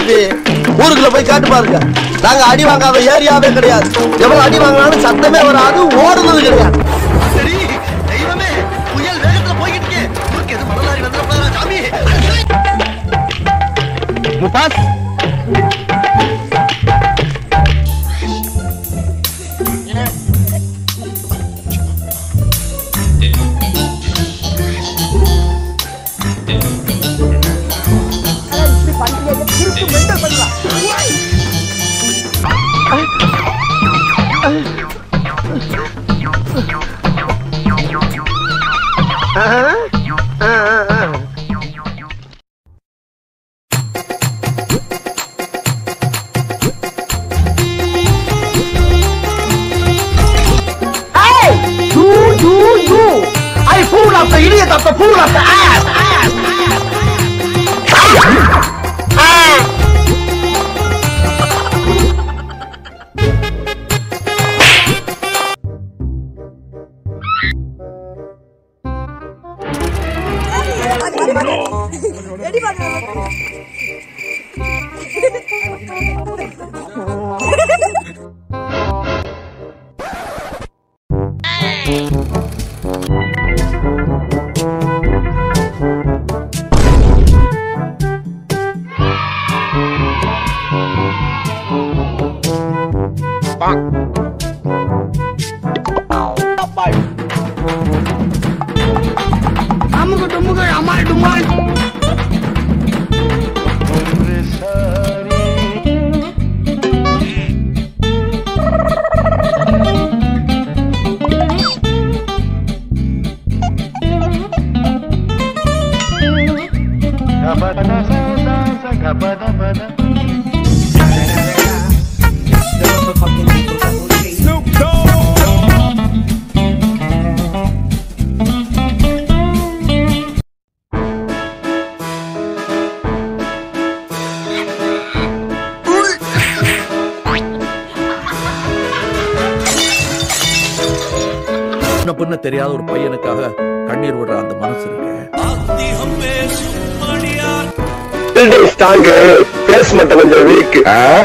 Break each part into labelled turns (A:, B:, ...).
A: தம்பி ஊருக்குள்ள போய் கேட்டு பாருங்க நாங்க அடி வாங்காத ஏரியாவே கிடையாது எவ்வளவு அடி வாங்கினாலும் சத்தமே வராது ஓடுனது கிடையாது
B: சரி தெய்வமே புயல் வேகத்துல போய்கிட்டு இருக்கு உனக்கு எது மணலாரி வந்துட போறா சாமி
C: முபாஸ்
D: முன்ன பின்ன தெரியாத ஒரு பையனுக்காக கண்ணீர் விடுற அந்த மனசு இருக்கு
C: ஸ்ட்ராங்கு பேஸ் மட்டும் கொஞ்சம் வீக்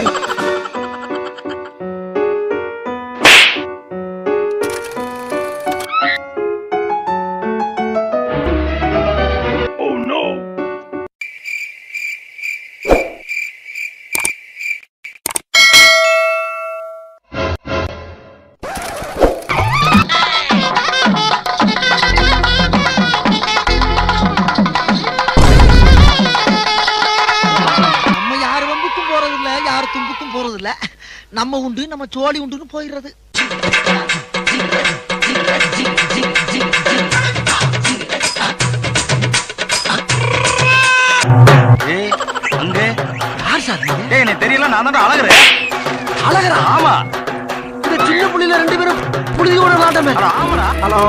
B: நம்ம யார் வம்புக்கும் போறது இல்ல யார் தும்புக்கும் போறது இல்ல நம்ம உண்டு நம்ம சோழி உண்டுன்னு போயிடுறது
C: ஏய் அங்க
B: யார் சார் நீங்க?
C: ஏய் எனக்கு தெரியல நான் தான் அழகுறேன்
B: அழகரா
C: ஆமா
B: இந்த சின்ன புள்ளில ரெண்டு பேரும் புழுதியோட விளாட்டமே
C: அட ஆமாடா
B: ஹலோ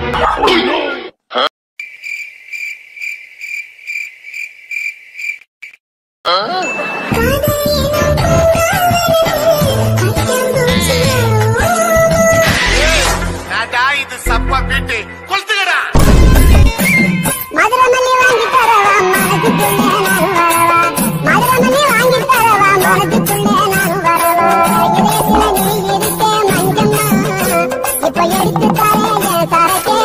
E: இது சப்பா வீட்டு கொளுத்துக்கடா
F: மதுரை மல்லி வாங்கி தரவா மனதுக்குள்ளே நானும் வரவா மதுரை மல்லி வாங்கி தரவா மனதுக்குள்ளே நானும் வரவா இதயத்துல நீ இருக்க மஞ்சம்மா இப்ப எடுத்து தரேன் சரக்கே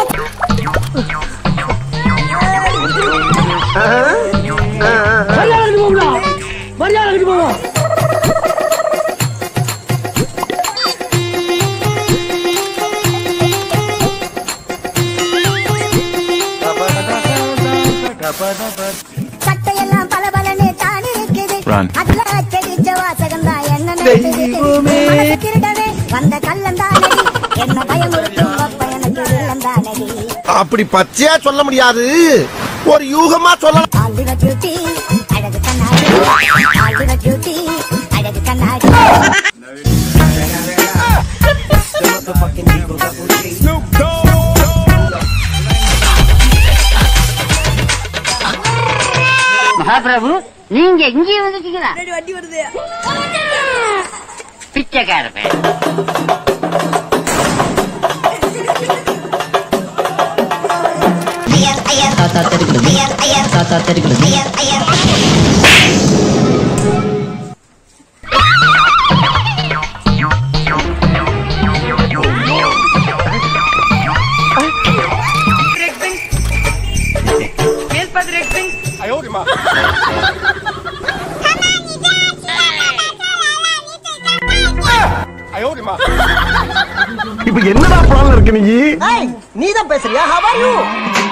F: சட்டையெல்லாம் பல பலன்னு தான் இருக்குது அதுல அச்சடிச்ச வாசகம் தான் என்ன நடக்குது திருடவே வந்த கள்ளம் தானடி என்ன பயமுறுத்தும் அப்ப எனக்கு இல்லம் தானடி
A: அப்படி பச்சையா சொல்ல முடியாது ஒரு யூகமா சொல்லலாம்
F: ஆல்விட பியூட்டி அழகு கண்ணாடி ஆல்விட பியூட்டி அழகு கண்ணாடி
G: மகாபிரபு நீங்க இங்கே வந்துட்டீங்களா பிச்சைக்கார பேர்
C: இப்ப என்னடா பிளான் இருக்கு நீ
A: நீ தான் பேசுறியா how are you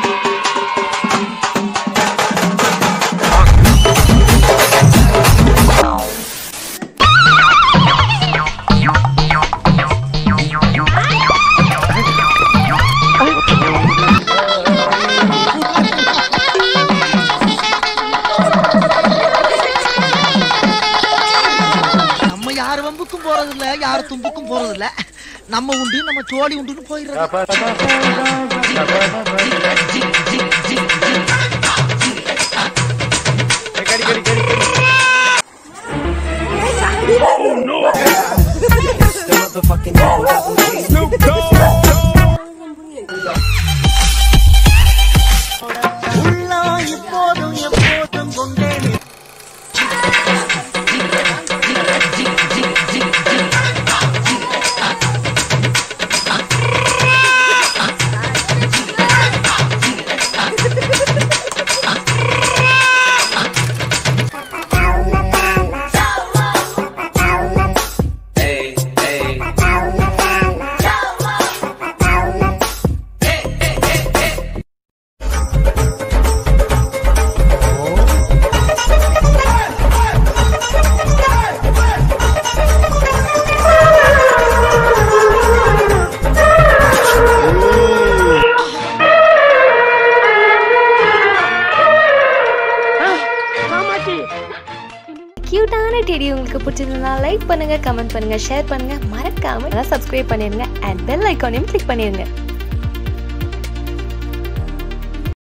B: நம்ம யார் வம்புக்கும் போறது இல்ல யார் தும்புக்கும் போறது இல்ல நம்ம உண்டு நம்ம சோழி உண்டுன்னு போயிடுறது உள்ளம் இப்போதும் எப்போதும் கொண்டேன்
H: கியூட்டான டெடி உங்களுக்கு பிடிச்சிருந்தா லைக் பண்ணுங்க கமெண்ட் பண்ணுங்க ஷேர் பண்ணுங்க மறக்காம சப்ஸ்கிரைப் பண்ணிருங்க அண்ட் பெல் ஐக்கானையும் கிளிக் பண்ணிருங்க